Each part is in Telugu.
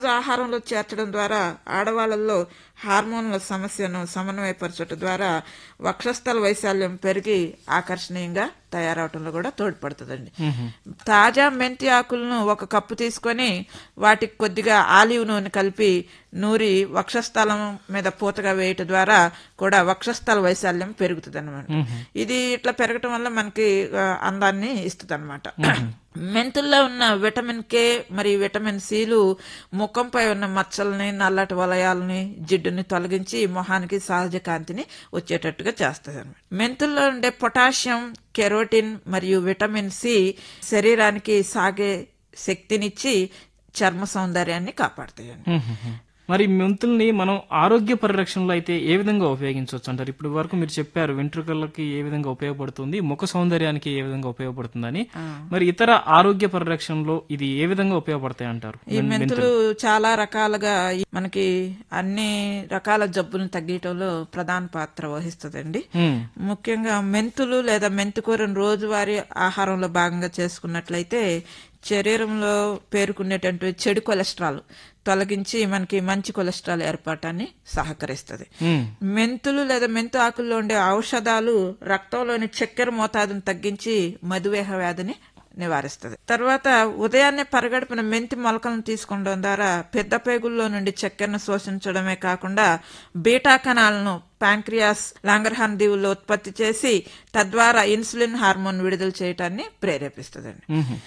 ఆహారంలో చేర్చడం ద్వారా ఆడవాళ్ళల్లో హార్మోన్ల సమస్యను సమన్వయపరచడం ద్వారా వక్షస్థల వైశాల్యం పెరిగి ఆకర్షణీయంగా తయారవటంలో కూడా తోడ్పడుతుందండి తాజా మెంతి ఆకులను ఒక కప్పు తీసుకొని వాటికి కొద్దిగా ఆలివ్ నూనె కలిపి నూరి వక్షస్థలం మీద పూతగా వేయటం ద్వారా కూడా వక్షస్థల వైశాల్యం పెరుగుతుంది అనమాట ఇది ఇట్లా పెరగటం వల్ల మనకి ఆ, అందాన్ని ఇస్తుంది అనమాట మెంతుల్లో ఉన్న విటమిన్ కే మరియు విటమిన్ సిలు ముఖంపై ఉన్న మచ్చల్ని నల్లటి వలయాలని జిడ్డుని తొలగించి మొహానికి సహజ కాంతిని వచ్చేటట్టుగా చేస్తుంది అనమాట మెంతుల్లో ఉండే పొటాషియం కెరోటిన్ మరియు విటమిన్ సి శరీరానికి సాగే శక్తినిచ్చి చర్మ సౌందర్యాన్ని కాపాడుతాయండి మరి మెంతుల్ని మనం ఆరోగ్య పరిరక్షణలో అయితే ఏ విధంగా ఉపయోగించవచ్చు అంటారు ఇప్పుడు వరకు మీరు చెప్పారు వెంట్రుకలకి ఏ విధంగా ఉపయోగపడుతుంది ముఖ సౌందర్యానికి ఏ విధంగా ఉపయోగపడుతుందని మరి ఇతర ఆరోగ్య పరిరక్షణలో ఇది ఏ విధంగా ఉపయోగపడతాయి అంటారు ఈ మెంతులు చాలా రకాలుగా ఈ మనకి అన్ని రకాల జబ్బులను తగ్గించడంలో ప్రధాన పాత్ర వహిస్తుందండి హ్మ్. ముఖ్యంగా మెంతులు లేదా మెంతికూరను రోజువారీ ఆహారంలో భాగంగా చేసుకున్నట్లయితే శరీరంలో పేరుకునేటువంటి చెడు కొలెస్ట్రాల్ తొలగించి మనకి మంచి కొలెస్ట్రాల్ ఏర్పడటాన్ని సహకరిస్తుంది హ్మ్. మెంతులు లేదా మెంతు ఆకుల్లో ఉండే ఔషధాలు రక్తంలోని చక్కెర మోతాదును తగ్గించి మధుమేహ వ్యాధిని నివారిస్తుంది తర్వాత ఉదయాన్నే పరగడుపున మెంతి మొలకలను తీసుకోవడం ద్వారా పెద్ద పేగుల్లో నుండి చక్కెరను శోషించడమే కాకుండా బీటా కణాలను ప్యాంక్రియాస్ లాంగర్హాన్ దీవుల్లో ఉత్పత్తి చేసి తద్వారా ఇన్సులిన్ హార్మోన్ విడుదల చేయటాన్ని ప్రేరేపిస్తుందండి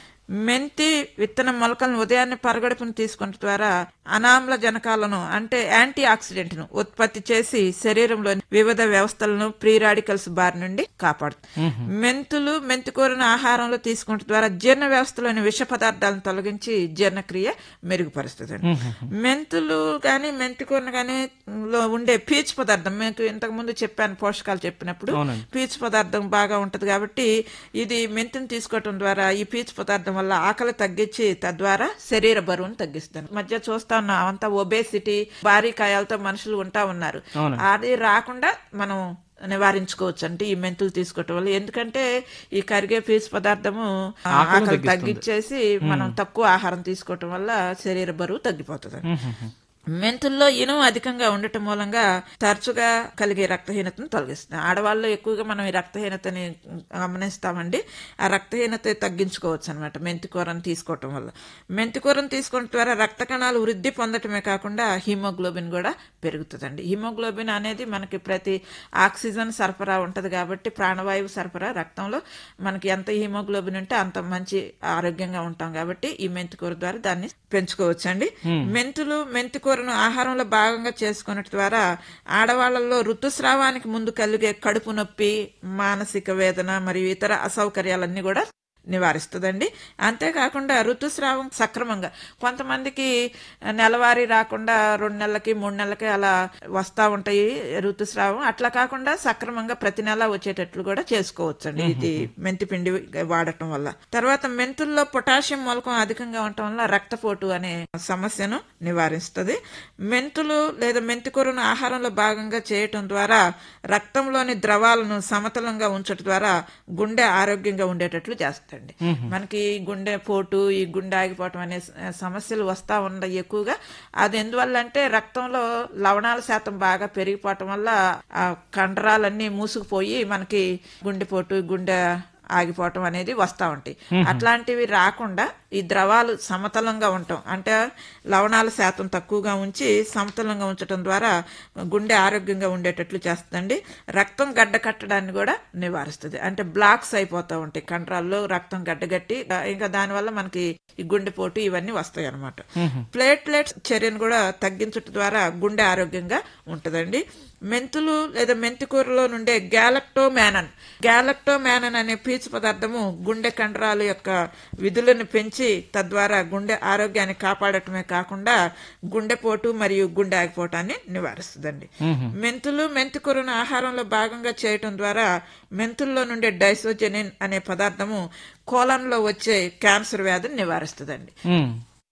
మెంతి విత్తన మొలకలను ఉదయాన్నే పరగడుపును తీసుకున్న ద్వారా అనామ్ల జనకాలను అంటే యాంటీ ఆక్సిడెంట్ ను ఉత్పత్తి చేసి శరీరంలోని వివిధ వ్యవస్థలను ప్రీ రాడికల్స్ బారి నుండి కాపాడుతుంది మెంతులు మెంతికూరను ఆహారంలో తీసుకుంట ద్వారా జీర్ణ వ్యవస్థలోని విష పదార్థాలను తొలగించి జీర్ణక్రియ మెరుగుపరుస్తుంది మెంతులు గాని మెంతికూరను గాని లో ఉండే పీచు పదార్థం మీకు ఇంతకు ముందు చెప్పాను పోషకాలు చెప్పినప్పుడు అవునండి. పీచు పదార్థం బాగా ఉంటది కాబట్టి ఇది మెంతిని తీసుకోవటం ద్వారా ఈ పీచు పదార్థం వల్ల ఆకలి తగ్గించి తద్వారా శరీర బరువును తగ్గిస్తుంది మధ్య చూస్తా ఉన్నాం అంతా ఒబేసిటీ భారీ కాయాలతో మనుషులు ఉంటా ఉన్నారు అవును. అది రాకుండా మనం నివారించుకోవచ్చు అంటే ఈ మెంతులు తీసుకోవటం వల్ల ఎందుకంటే ఈ కరిగే పీచు పదార్థము ఆ, ఆకలిని ఆకలి తగ్గిస్తుంది. తగ్గించేసి మనం తక్కువ ఆహారం తీసుకోవటం వల్ల శరీర బరువు తగ్గిపోతుంది మెంతుల్లో ఇనుము అధికంగా ఉండటం మూలంగా తరచుగా కలిగే రక్తహీనతను తొలగిస్తుంది ఆడవాళ్ళు ఎక్కువగా మనం ఈ రక్తహీనతని గమనిస్తామండి ఆ రక్తహీనత తగ్గించుకోవచ్చు అనమాట మెంతికూరను తీసుకోవటం వల్ల మెంతికూరను తీసుకోవడం ద్వారా రక్త కణాలు వృద్ధి పొందటమే కాకుండా హిమోగ్లోబిన్ కూడా పెరుగుతుందండి హిమోగ్లోబిన్ అనేది మనకి ప్రతి ఆక్సిజన్ సరఫరా ఉంటది కాబట్టి ప్రాణవాయువు సరఫరా రక్తంలో మనకి ఎంత హిమోగ్లోబిన్ ఉంటే అంత మంచి ఆరోగ్యంగా ఉంటాం కాబట్టి ఈ మెంతికూర ద్వారా దాన్ని పెంచుకోవచ్చండి మెంతులు మెంతికూరను ఆహారంలో భాగంగా చేసుకున్నట్టు ద్వారా ఆడవాళ్లలో ఋతుస్రావానికి ముందు కలిగే కడుపు నొప్పి మానసిక వేదన మరియు ఇతర అసౌకర్యాలన్నీ కూడా నివారిస్తుందండి అంతేకాకుండా ఋతుస్రావం సక్రమంగా కొంతమందికి నెలవారీ రాకుండా రెండు నెలలకి మూడు నెలలకి అలా వస్తా ఉంటాయి ఋతుస్రావం అట్లా కాకుండా సక్రమంగా ప్రతి నెల వచ్చేటట్లు కూడా చేసుకోవచ్చండి ఇది మెంతి పిండి వాడటం వల్ల తర్వాత మెంతుల్లో పొటాషియం మూలకం అధికంగా ఉండటం వల్ల రక్తపోటు అనే సమస్యను నివారిస్తుంది మెంతులు లేదా మెంతికూరను ఆహారంలో భాగంగా చేయటం ద్వారా రక్తంలోని ద్రవాలను సమతలంగా ఉంచడం ద్వారా గుండె ఆరోగ్యంగా ఉండేటట్లు చేస్తుంది మనకి ఈ గుండె పోటు ఈ గుండె ఆగిపోవటం అనే స- సమస్యలు వస్తా ఉన్నాయి ఎక్కువగా అది ఎందువల్ల అంటే రక్తంలో లవణాల శాతం బాగా పెరిగిపోవటం వల్ల ఆ కండరాలన్నీ మూసుకుపోయి మనకి గుండెపోటు గుండె ఆగిపోవటం అనేది వస్తా ఉంటాయి అట్లాంటివి రాకుండా ఈ ద్రవాలు సమతలంగా ఉండటం అంటే లవణాల శాతం తక్కువగా ఉంచి సమతలంగా ఉంచడం ద్వారా గుండె ఆరోగ్యంగా ఉండేటట్లు చేస్తుందండి రక్తం గడ్డ కట్టడాన్ని కూడా నివారిస్తుంది అంటే బ్లాక్స్ అయిపోతూ ఉంటాయి కండరాల్లో రక్తం గడ్డగట్టి ఇంకా దానివల్ల మనకి ఈ గుండెపోటు ఇవన్నీ వస్తాయి అనమాట ప్లేట్లెట్స్ చర్యను కూడా తగ్గించడం ద్వారా గుండె ఆరోగ్యంగా ఉంటుందండి మెంతులు లేదా మెంతికూరలో నుండే గ్యాలక్టోమ్యానన్ గ్యాలక్టోమ్యానన్ అనే పీచు పదార్థము గుండె కండరాల యొక్క విధులను పెంచి తద్వారా గుండె ఆరోగ్యాన్ని కాపాడటమే కాకుండా గుండెపోటు మరియు గుండె ఆగిపోవటాన్ని నివారిస్తుందండి మెంతులు మెంతికూరను ఆహారంలో భాగంగా చేయటం ద్వారా మెంతుల్లో నుండే డైసోజెనిన్ అనే పదార్థము కోలంలో వచ్చే క్యాన్సర్ వ్యాధిని నివారిస్తుందండి హ్మ్.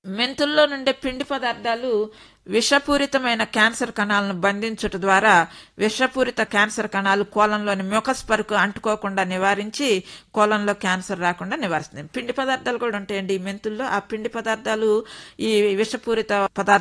మెంతుల్లో నుండే పిండి పదార్థాలు విషపూరితమైన క్యాన్సర్ కణాలను బంధించుట ద్వారా విషపూరిత క్యాన్సర్ కణాలు కోలంలోని మ్యూకస్ పరుకు అంటుకోకుండా నివారించి కోలంలో క్యాన్సర్ రాకుండా నివారిస్తుంది పిండి పదార్థాలు కూడా ఉంటాయండి ఈ మెంతుల్లో ఆ పిండి పదార్థాలు ఈ విషపూరిత పదార్థాలు